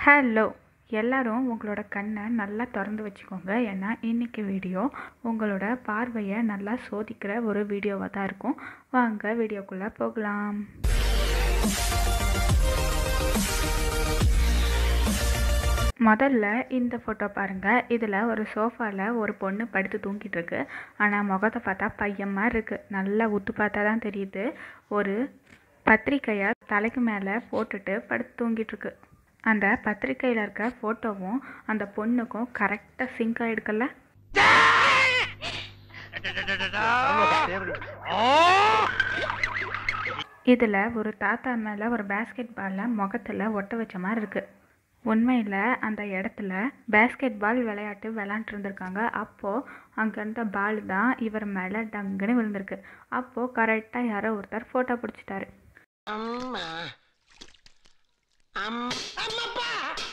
hello எல்லாரும் உங்களோட கண்ணை நல்லா திறந்து வச்சுக்கோங்க ஏன்னா இன்னைக்கு வீடியோ உங்களோட பார்வையை நல்லா சோதிக்கிற ஒரு வீடியோவாக தான் இருக்கும் வாங்க வீடியோக்குள்ளே போகலாம் முதல்ல இந்த ஃபோட்டோ பாருங்கள் இதில் ஒரு சோஃபாவில் ஒரு பொண்ணு படுத்து தூங்கிட்டு இருக்கு ஆனால் முகத்தை பார்த்தா பையன் மாதிரி இருக்குது நல்லா உத்து பார்த்தா தான் தெரியுது ஒரு பத்திரிக்கையை தலைக்கு மேலே போட்டுட்டு படுத்து தூங்கிட்டு இருக்கு அந்த பத்திரிக்கையில் இருக்க ஃபோட்டோவும் அந்த பொண்ணுக்கும் கரெக்டாக சிங்க் ஆகிடுக்கல இதில் ஒரு தாத்தா மேலே ஒரு பேஸ்கெட் பாலில் முகத்தில் ஒட்ட வச்ச மாதிரி இருக்குது உண்மையில் அந்த இடத்துல பேஸ்கெட் பால் விளையாட்டு விளாண்டுட்டு இருந்திருக்காங்க அப்போது அங்கே இருந்த பால் தான் இவர் மேலே டங்குன்னு விழுந்திருக்கு அப்போது கரெக்டாக யாரோ ஒருத்தர் ஃபோட்டோ பிடிச்சிட்டாரு அம்மா அம் அம்மப்பா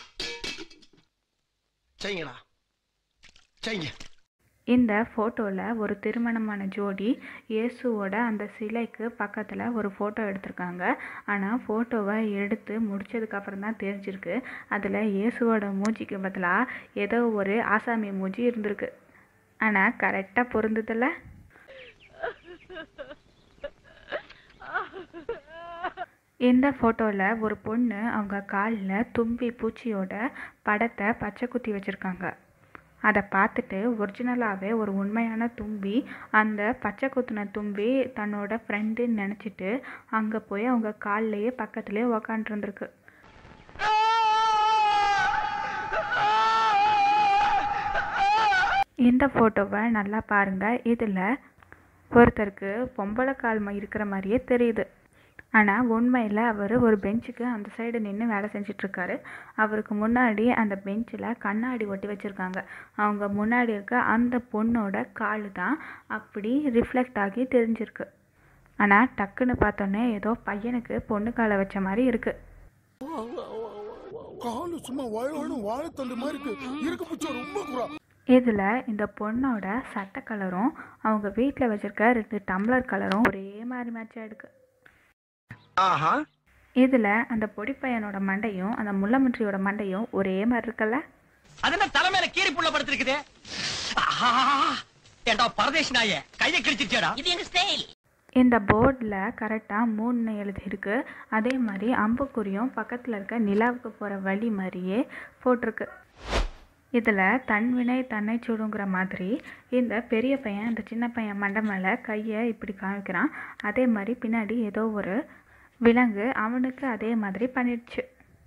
செய்யுங்கடா செய்யுங்க இந்த ஃபோட்டோவில் ஒரு திருமணமான ஜோடி இயேசுவோட அந்த சிலைக்கு பக்கத்தில் ஒரு ஃபோட்டோ எடுத்திருக்காங்க ஆனால் ஃபோட்டோவை எடுத்து முடிச்சதுக்கப்புறம் தான் தெரிஞ்சிருக்கு அதில் இயேசுவோட மூஞ்சிக்கு பதிலாக ஏதோ ஒரு ஆசாமி மூஞ்சி இருந்திருக்கு ஆனால் கரெக்டாக பொருந்ததில்ல இந்த ஃபோட்டோவில் ஒரு பொண்ணு அவங்க காலில் தும்பி பூச்சியோட படத்தை பச்சை குத்தி வச்சுருக்காங்க அதை பார்த்துட்டு ஒரிஜினலாகவே ஒரு உண்மையான தும்பி அந்த பச்சை குத்துன தும்பி தன்னோட ஃப்ரெண்டுன்னு நினச்சிட்டு அங்கே போய் அவங்க கால்லையே பக்கத்துலேயே உக்காண்ட்ருந்துருக்கு இந்த ஃபோட்டோவை நல்லா பாருங்கள் இதில் ஒருத்தருக்கு பொம்பளை கால் ம- இருக்கிற மாதிரியே தெரியுது ஆனால் உண்மையில் அவர் ஒரு பெஞ்சுக்கு அந்த சைடு நின்று வேலை செஞ்சிட்ருக்காரு அவருக்கு முன்னாடி அந்த பெஞ்சில் கண்ணாடி ஒட்டி வச்சுருக்காங்க அவங்க முன்னாடி இருக்க அந்த பொண்ணோட கால் தான் அப்படி ரிஃப்ளெக்ட் ஆகி தெரிஞ்சிருக்கு ஆனால் டக்குன்னு பார்த்தோன்னே ஏதோ பையனுக்கு பொண்ணு காலை வச்ச மாதிரி இருக்குது காலு சும்மா வழுவழும் வாழைத்தண்டு மாதிரி இருக்கு இருக்கு பிச்சை ரொம்ப குறா இதில் இந்த பொண்ணோட சட்டை கலரும் அவங்க வீட்டில் வச்சுருக்க ரெண்டு டம்ளர் கலரும் ஒரே மாதிரி மேட்ச் ஆகிடுக்கு ஆஹா இதில் அந்த பொடி பையனோட மண்டையும் அந்த முள்ளமுன்றியோட மண்டையும் ஒரே மாதிரி இருக்குல்ல அது என்ன தலைமையில கீரி புள்ள படுத்திருக்குது ஆஹா ஏண்டா பரதேசி நாயே கையை கிழிச்சிருச்சேடா இது எங்க ஸ்டைல் இந்த போர்டில் கரெக்டாக மூணு எழுதியிருக்கு அதே மாதிரி அம்புக்குறியும் பக்கத்தில் இருக்க நிலாவுக்கு போகிற வழி மாதிரியே போட்டிருக்கு இதில் தன்வினை தன்னை சுடுங்கிற மாதிரி இந்த பெரிய பையன் இந்த சின்ன பையன் மண்டை மேலே கையை இப்படி காமிக்கிறான் அதே மாதிரி பின்னாடி ஏதோ ஒரு விலங்கு அவனுக்கு அதே மாதிரி பண்ணிடுச்சு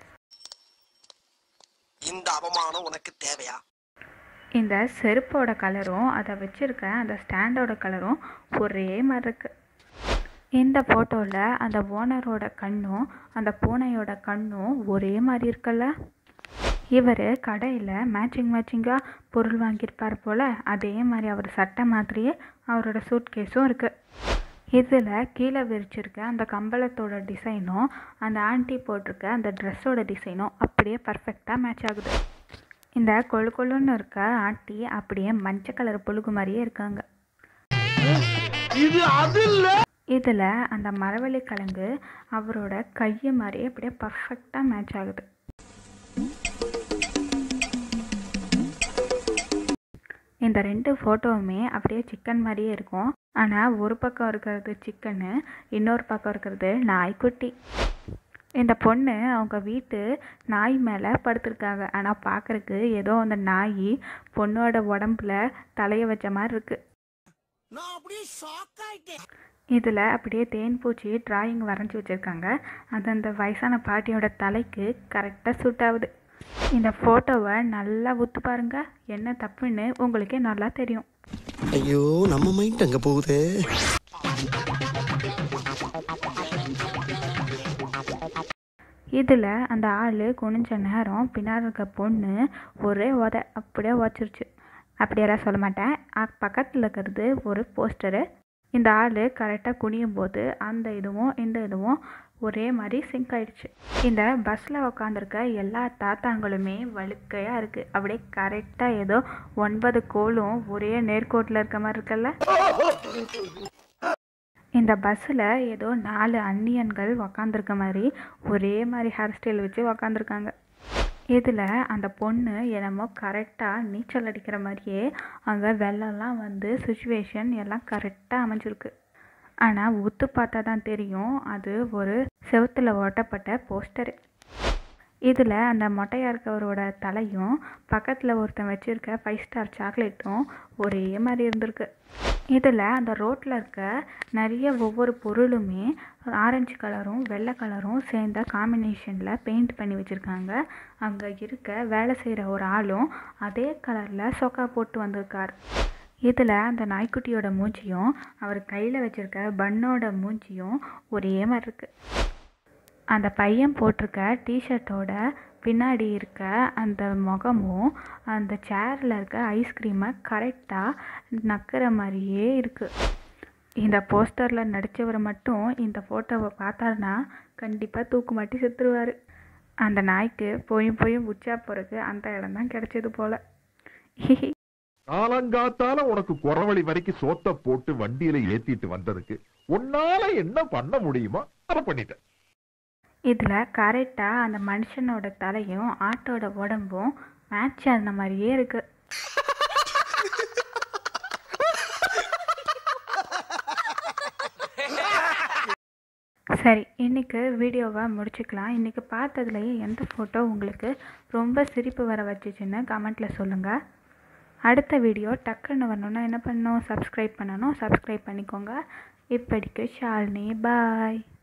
இந்த அவமானம் உனக்கு தேவையா இந்த செருப்போட கலரும் அதை வச்சிருக்க அந்த ஸ்டாண்டோட கலரும் ஒரே மாதிரி இருக்கு இந்த ஃபோட்டோவில் அந்த ஓனரோட கண்ணும் அந்த பூனையோட கண்ணும் ஒரே மாதிரி இருக்குல்ல இவர் கடையில் மேட்சிங் மேட்சிங்காக பொருள் வாங்கியிருப்பார் போல் அதே மாதிரி அவர் சட்டை மாதிரியே அவரோட சூட் கேஸும் இருக்குது இதில் கீழே விரிச்சிருக்க அந்த கம்பளத்தோட டிசைனும் அந்த ஆன்ட்டி போட்டிருக்க அந்த ட்ரெஸ்ஸோட டிசைனும் அப்படியே பர்ஃபெக்டாக மேட்ச் ஆகுது இந்த கொழு கொழுன்னு இருக்க ஆண்டி அப்படியே மஞ்சள் கலர் புழுகு மாதிரியே இருக்காங்க இது அது இல்ல இதில் அந்த மரவள்ளி கிழங்கு அவரோட கையை மாதிரியே அப்படியே பர்ஃபெக்டாக மேட்ச் ஆகுது இந்த ரெண்டு ஃபோட்டோவுமே அப்படியே சிக்கன் மாதிரியே இருக்கும் ஆனால் ஒரு பக்கம் இருக்கிறது சிக்கனு இன்னொரு பக்கம் இருக்கிறது நாய்க்குட்டி இந்த பொண்ணு அவங்க வீட்டு நாய் மேலே படுத்திருக்காங்க ஆனால் பார்க்குறக்கு ஏதோ அந்த நாய் பொண்ணோட உடம்புல தலையை வச்ச மாதிரி இருக்குது நான் அப்படியே ஷாக் ஆயிட்டேன் இதில் அப்படியே தேன் பூச்சி டிராயிங் வரைஞ்சி வச்சுருக்காங்க அது அந்த வயசான பாட்டியோட தலைக்கு கரெக்டாக சூட் ஆகுது இந்த ஃபோட்டோவை நல்லா உத்து பாருங்க என்ன தப்புன்னு உங்களுக்கே நல்லா தெரியும் ஐயோ நம்ம மைண்ட் அங்க போகுதே இதில் அந்த ஆள் குனிஞ்ச நேரம் பின்னாடி இருக்க பொண்ணு ஒரே உத அப்படியே உதச்சிருச்சு அப்படியெல்லாம் சொல்ல மாட்டேன் பக்கத்தில் இருக்கிறது ஒரு போஸ்டரு இந்த ஆள் கரெக்டாக குனியும் போது அந்த இதுவும் இந்த இதுவும் ஒரே மாதிரி சிங்க் ஆயிடுச்சு இந்த பஸ்ஸில் உட்காந்துருக்க எல்லா தாத்தாங்களுமே வழுக்கையாக இருக்குது அப்படியே கரெக்டாக ஏதோ ஒன்பது கோலும் ஒரே நேர்கோட்டில் இருக்க மாதிரி இருக்குல்ல இந்த பஸ்ஸில் ஏதோ நாலு அந்நியன்கள் உக்காந்துருக்க மாதிரி ஒரே மாதிரி ஹேர் ஸ்டைல் வச்சு உக்காந்துருக்காங்க இதில் அந்த பொண்ணு என்னமோ கரெக்டாக நீச்சல் அடிக்கிற மாதிரியே அங்கே வெள்ளம்லாம் வந்து சுச்சுவேஷன் எல்லாம் கரெக்டாக அமைஞ்சிருக்கு ஆனால் உத்து பார்த்தா தான் தெரியும் அது ஒரு செவுத்தில் ஒட்டப்பட்ட போஸ்டரு இதில் அந்த மொட்டையாக இருக்கவரோட தலையும் பக்கத்தில் ஒருத்தன் வச்சுருக்க ஃபைவ் ஸ்டார் சாக்லேட்டும் ஒரே மாதிரி இருந்திருக்கு இதில் அந்த ரோட்டில் இருக்க நிறைய ஒவ்வொரு பொருளுமே ஆரஞ்சு கலரும் வெள்ளை கலரும் சேர்ந்த காம்பினேஷனில் பெயிண்ட் பண்ணி வச்சுருக்காங்க அங்கே இருக்க வேலை செய்கிற ஒரு ஆளும் அதே கலரில் சொக்கா போட்டு வந்திருக்கார் இதில் அந்த நாய்க்குட்டியோட மூஞ்சியும் அவர் கையில் வச்சுருக்க பன்னோட மூஞ்சியும் ஒரே மாதிரி இருக்குது அந்த பையன் போட்டிருக்க டிஷர்ட்டோட பின்னாடி இருக்க அந்த முகமும் அந்த சேரில் இருக்க ஐஸ்கிரீமை கரெக்டாக நக்கிற மாதிரியே இருக்குது இந்த போஸ்டரில் நடித்தவர் மட்டும் இந்த ஃபோட்டோவை பார்த்தாருன்னா கண்டிப்பாக தூக்கு மாட்டி செத்துருவார் அந்த நாய்க்கு போயும் போயும் உச்சா போகிறதுக்கு அந்த இடம் தான் கிடைச்சது போல் காலங்காத்தால உனக்கு குறவழி வரைக்கும் சோத்த போட்டு வண்டியில ஏத்திட்டு வந்ததுக்கு உன்னால என்ன பண்ண முடியுமோ அதை பண்ணிட்டேன் இதில் கரெக்டாக அந்த மனுஷனோட தலையும் ஆட்டோட உடம்பும் மேட்ச் ஆன மாதிரியே இருக்கு சரி இன்னைக்கு வீடியோவை முடிச்சுக்கலாம் இன்னைக்கு பார்த்ததுலேயே எந்த ஃபோட்டோ உங்களுக்கு ரொம்ப சிரிப்பு வர வச்சுச்சுன்னு கமெண்ட்டில் சொல்லுங்கள் அடுத்த வீடியோ டக்குன்னு வரணும்னா என்ன பண்ணணும் சப்ஸ்கிரைப் பண்ணணும் சப்ஸ்கிரைப் பண்ணிக்கோங்க இப்படிக்கு ஷாலினி பாய்